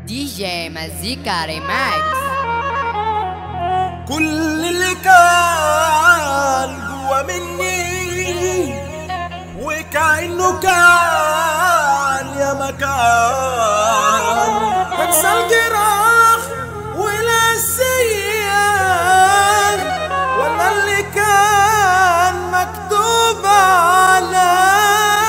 دي جي مزيكا ريماكس كل اللي كان جوا مني وكأنه كان يا مكان انسى الجراح والسيان ولا اللي كان مكتوب عليا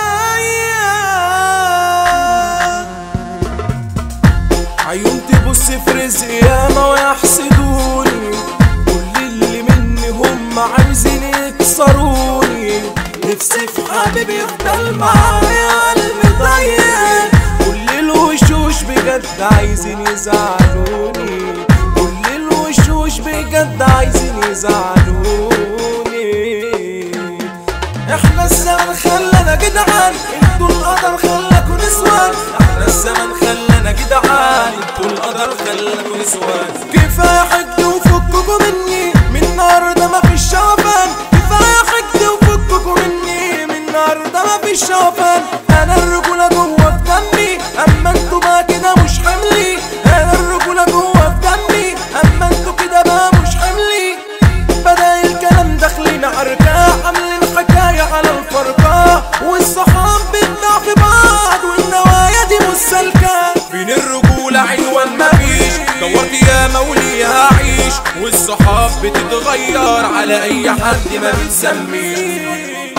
عيون تبص في رزقي ياما ويحسدوني كل اللي مني هم عايزين يكسروني نفسي في حبيبي يفضل معايا قلبي ضيق كل الوشوش بجد عايزين يزعلوني كل الوشوش بجد عايزين يزعلوني احنا الزمن خلانا جدعان انتوا القدر خلاكوا نسوان احنا الزمن خلانا جدعان انتوا القدر خلاكوا نسوان كفايه حقد وفككوا مني من النهارده مفيش شوفان كفايه حقد وفككوا مني من النهارده مفيش شوفان انا الرجوله جوه في دمي اما انتوا بقى كده مش حملي انا الرجوله جوه في دمي اما انتوا كده بقى مش حملي بدأ الكلام داخلين عركة عاملين حكاية على الفرقة والصحاب بتدع في بعض والنوايا دي مش سالكة فين الرجولة عنوان مفيش دورت يا مولي هعيش والصحاب بتتغير على أي حد ما بتسميش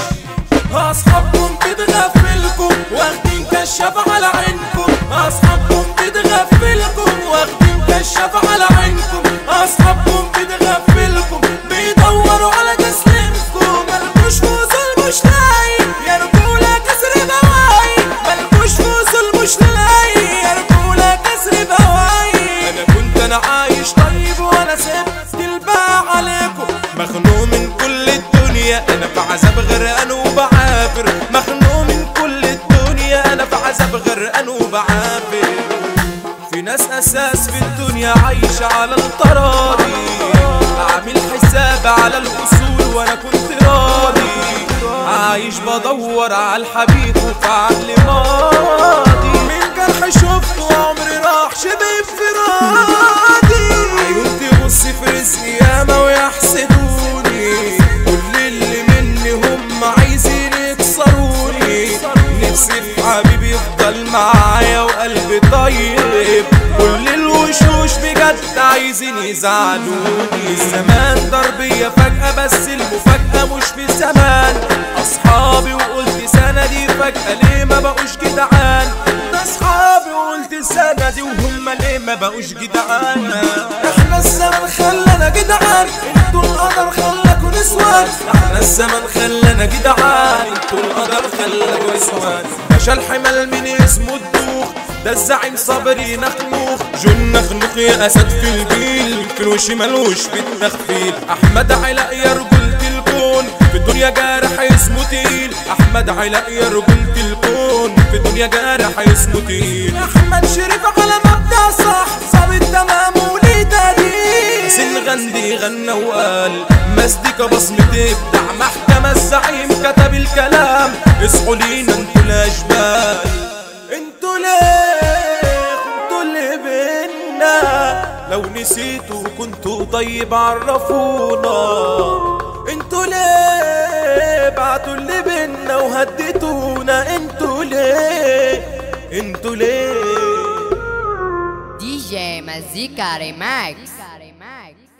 أصحابكم بتغفلكم واخدين كشاف على عينكم أصحابكم بتغفلكم واخدين كشاف على عينكم أصحابكم بتغفلكم بيدوروا على تسليمكم ملكوش وصول مش لاقي يا رجولة كسر بواي ملكوش وصول مش لاقي يا رجولة كسر بواي أنا كنت أنا عايش طيب وأنا سبت الباع عليكم مخنوق من كل الدنيا أنا في عذاب غرقان وبعافر مخنوق من كل الدنيا أنا في عذاب غرقان وبعافر في ناس اساس في الدنيا عايشة على الطراضي عامل حساب على الاصول وانا كنت راضي عايش بدور على الحبيب وفي عقلي ماضي من جرح شفته عمري راح شبه انفرادي عيون تبص في رزقي ياما ويحسدوني كل اللي مني هم عايزين يكسروني نفسي في حبيبي يفضل معايا وقلبي طيب كل الوشوش بجد عايزين يزعلوني الزمان ضربية فجأة بس المفاجأة مش في زمان أصحابي وقلت سندي فجأة ليه ما بقوش جدعان ده أصحابي وقلت سندي وهم ليه ما بقوش جدعان احنا الزمن خلانا جدعان انتوا القدر خلاكوا نسوان احنا الزمن خلانا جدعان انتوا القدر خلاكوا نسوان مشى الحمل من اسمه الدوخ ده الزعيم صبري نخنوخ جن نخنوخ يا اسد في الجيل في الوش ملوش في التخفيل احمد علاء يا رجولة الكون في الدنيا جارح اسمه تقيل احمد علاء يا رجولة الكون في الدنيا جارح اسمه تقيل احمد شريف على مبدأ صح صاب تمام وليه تقدير سن غندي غنى وقال مزدك بصمة ابدع محكمة الزعيم كتب الكلام اصحوا لينا انتوا الاشبال انتوا ليه انتوا اللي بينا لو نسيتوا كنتوا طيب عرفونا انتوا ليه بعتوا اللي بينا وهديتونا انتوا ليه انتوا ليه دي جي مزيكا ريماكس